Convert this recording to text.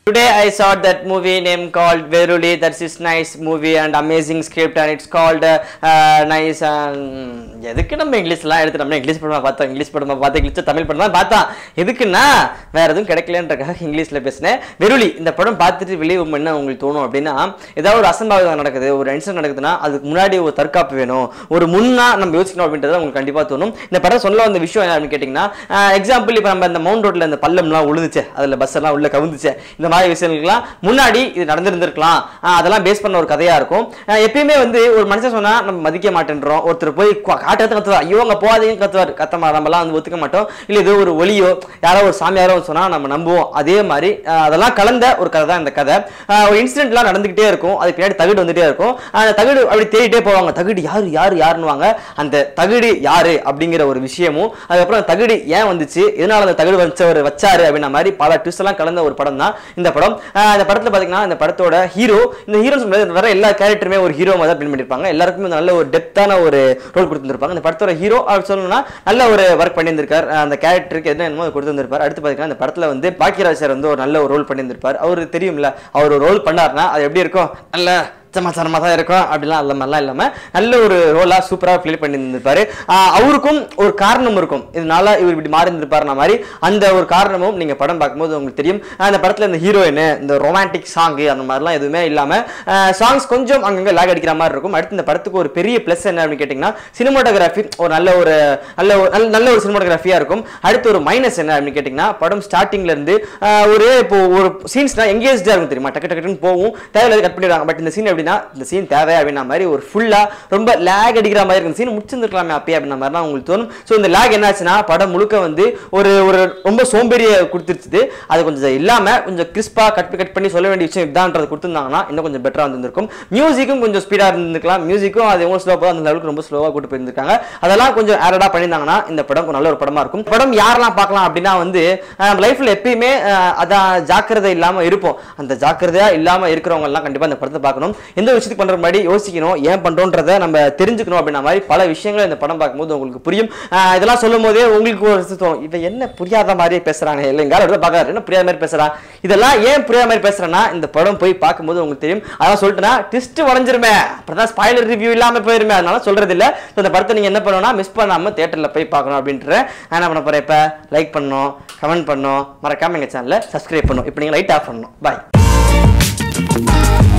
Today I saw that movie name called Veruli. That's is nice movie and amazing script and it's called uh, uh, nice. And, எதுக்கு நம்ம இங்கிலீஷ்லாம் எடுத்து நம்ம English படமா பார்த்தோம் English படமா பார்த்தோம் இங்கிலீஷ் தமிழ் படம் தான் பார்த்தோம் எதுக்குன்னா வேற எதுவும் கிடைக்கலன்றக்காக இங்கிலீஷ்ல பேசினேன் வெறுளி இந்த படம் பார்த்துட்டு வெளியே என்ன உங்களுக்கு தோணும் அப்படின்னா ஏதாவது ஒரு அசம்பாவிதம் நடக்குது ஒரு இன்சிடென்ட் நடக்குதுன்னா அதுக்கு முன்னாடி ஒரு தற்காப்பு வேணும் ஒரு முன்னா நம்ம யோசிக்கணும் அப்படின்றது உங்களுக்கு கண்டிப்பாக தோணும் இந்த படம் சொல்ல வந்த விஷயம் என்ன அப்படின்னு கேட்டிங்கன்னா எக்ஸாம்பிள் இப்போ நம்ம இந்த மவுண்ட் ரோட்ல இந்த பள்ளம்லாம் உழுதுச்சு அதில் பஸ் எல்லாம் உள்ள கவுந்துச்சு இந்த மாதிரி விஷயங்களுக்குலாம் முன்னாடி இது நடந்திருந்திருக்கலாம் ஆஹ் அதெல்லாம் பேஸ் பண்ண ஒரு கதையா இருக்கும் ஆஹ் எப்பயுமே வந்து ஒரு மனுஷன் சொன்னா நம்ம மதிக்க மாட்டேன்றோம் ஒருத்தர் போய் காட்டத்து கத்துவார் ஐயோ அங்க போகாதீங்க கத்துவார் கத்தமா நம்மலாம் வந்து ஒத்துக்க மாட்டோம் இல்ல ஏதோ ஒரு ஒளியோ யாரோ ஒரு சாமியாரோ சொன்னா நம்ம நம்புவோம் அதே மாதிரி ஆஹ் அதெல்லாம் கலந்த ஒரு கதை தான் இந்த கதை ஆஹ் ஒரு இன்சிடென்ட்லாம் நடந்துகிட்டே இருக்கும் அதுக்கு பின்னாடி தகுடு வந்துட்டே இருக்கும் அந்த தகுடு அப்படி தேடிட்டே போவாங்க தகுடு யாரு யாரு யாருன்னுவாங்க அந்த தகுடு யாரு அப்படிங்கிற ஒரு விஷயமும் அதுக்கப்புறம் அந்த தகுடு ஏன் வந்துச்சு எதனால அந்த தகுடு வச்சவர் வச்சாரு அப்படின்ற மாதிரி பல ட்விஸ்ட் எல்லாம் கலந்த ஒரு படம் தான் இந்த படம் ஆஹ் இந்த படத்துல பாத்தீங்கன்னா இந்த படத்தோட ஹீரோ இந்த ஹீரோ வர எல்லா கேரக்டருமே ஒரு ஹீரோ மாதிரி பின் பண்ணிருப்பாங்க எல்லாருக்குமே நல்ல ஒரு டெப்த்தான ஒரு ரோல் கொடுத்துருப்பாங்க இந்த படத்தோட ஹீரோ அவர் சொல்லணும்னா நல்ல ஒரு ஒர்க் பண்ணியிருந்திருக்கார் அந்த கேரக்டருக்கு என்ன என்னமோ கொடுத்துருப்பார் அடுத்து பாத்தீங்கன்னா இந்த படத்துல வந்து பாக்கியராஜ் சார் வந்து ஒரு நல்ல ஒரு ரோல் பண்ணியிருந்திருப்பார் அவர் தெரியும்ல அவர் ஒரு ரோல் பண்ணாருன்னா அது எப்படி இருக்கும் நல்ல சமாச்சாரமாக தான் இருக்கும் அப்படிலாம் அந்த மாதிரிலாம் இல்லாமல் நல்ல ஒரு ரோலாக சூப்பராக ப்ளே பண்ணியிருந்திருப்பாரு ஆஹ் அவருக்கும் ஒரு காரணம் இருக்கும் இதனால இவர் இப்படி மாறி இருந்திருப்பாருன மாதிரி அந்த ஒரு காரணமும் நீங்கள் படம் பார்க்கும்போது உங்களுக்கு தெரியும் ஆஹ் அந்த படத்தில் இந்த ஹீரோயின் இந்த ரொமான்டிக் சாங்கு அந்த மாதிரிலாம் எதுவுமே இல்லாமல் சாங்ஸ் கொஞ்சம் அங்கங்கே லேக் அடிக்கிற மாதிரி இருக்கும் அடுத்து இந்த படத்துக்கு ஒரு பெரிய ப்ளஸ் என்ன அப்படின்னு கேட்டிங்கன்னா சினிமாட்டோகிராஃபி ஒரு நல்ல ஒரு நல்ல ஒரு நல்ல நல்ல ஒரு சினிமாட்டோகிராஃபியாக இருக்கும் அடுத்து ஒரு மைனஸ் என்ன அப்படின்னு கேட்டிங்கன்னா படம் ஸ்டார்டிங்ல இருந்து ஆஹ் ஒரு இப்போ ஒரு சீன்ஸ்னா எங்கேஜ்டாக இருக்கும் தெரியுமா டக்கு டக்கு டக்குன்னு போகும் தேவையில்லாத கட் பண்ணிடுவாங்க பட் இந்த சீன் எப்படின்னா இந்த சீன் தேவை அப்படின்ற மாதிரி ஒரு ஃபுல்லாக ரொம்ப லேக் அடிக்கிற மாதிரி இருக்கும் சீன் முடிச்சிருந்துருக்கலாமே அப்பயே அப்படின்ற மாதிரி தான் உங்களுக்கு தோணும் ஸோ இந்த லேக் என்னாச்சுன்னா படம் முழுக்க வந்து ஒரு ஒரு ரொம்ப சோம்பேறியை கொடுத்துருச்சு அது கொஞ்சம் இல்லாமல் கொஞ்சம் கிறிஸ்பாக கட் கட் பண்ணி சொல்ல வேண்டிய விஷயம் இதான்றது கொடுத்துருந்தாங்கன்னா இன்னும் கொஞ்சம் பெட்டராக இருந்திருக்கும் மியூசிக்கும் கொஞ்சம் ஸ்பீடாக இருந்திருக்கலாம் மியூசிக்கும் அது எவ்வளோ ஸ்லோ போதும் அந்த லெவலுக்கு ரொம்ப ஸ்லோவாக கூட்டு போயிருந்திருக்காங்க அதெல்லாம் கொஞ்சம் ஆரடாக பண்ணியிருந்தாங்கன்னா இந்த படம் நல்ல ஒரு படமா இருக்கும் படம் யாரெல்லாம் பார்க்கலாம் அப்படின்னா வந்து லைஃப்ல எப்பயுமே அஹ், அதான் ஜாக்கிரதை இல்லாம இருப்போம் அந்த ஜாக்கிரதையா இல்லாம இருக்கிறவங்க எல்லாம் கண்டிப்பா இந்த படத்தை பார்க்கணும் எந்த விஷயத்துக்கு பண்ற முன்னாடி யோசிக்கணும் ஏன் பண்றோன்றதை நம்ம தெரிஞ்சுக்கணும் அப்படின்ற மாதிரி பல விஷயங்கள் இந்த படம் பார்க்கும்போது உங்களுக்கு புரியும் அஹ், இதெல்லாம் சொல்லும் போதே உங்களுக்கு ஒரு இது தோணும் இவன் என்ன புரியாத மாதிரியே பேசுறாங்க இல்லை எங்கால இடத்துல பார்க்கறாரு என்ன புரியாத மாதிரி பேசுறான் இதெல்லாம் ஏன் புரியாத மாதிரி பேசுறேன்னா இந்த படம் போய் பார்க்கும்போது உங்களுக்கு தெரியும் அதான் சொல்லிட்டுனா ட்விஸ்ட் வளைஞ்சிருமே அப்புறம் ஸ்பாயிலர் ரிவ்யூ இல்லாம போயிருமே அதனால சொல்றது இல்ல So, இந்த படத்தை நீங்க என்ன பண்ணணும்னா மிஸ் பண்ணாம தியேட்டர்ல போய் பார்க்கணும் அப்படின்ற நான் என்ன பண்ண போறேன் இப்ப லைக் பண்ணணும் கமெண்ட் பண்ணணும் மறக்காம எங்க சேனலை சப்ஸ்கிரைப் பண்ணணும் இப்போ நீங்க லைட் ஆஃப் பண்ணணும் பாய்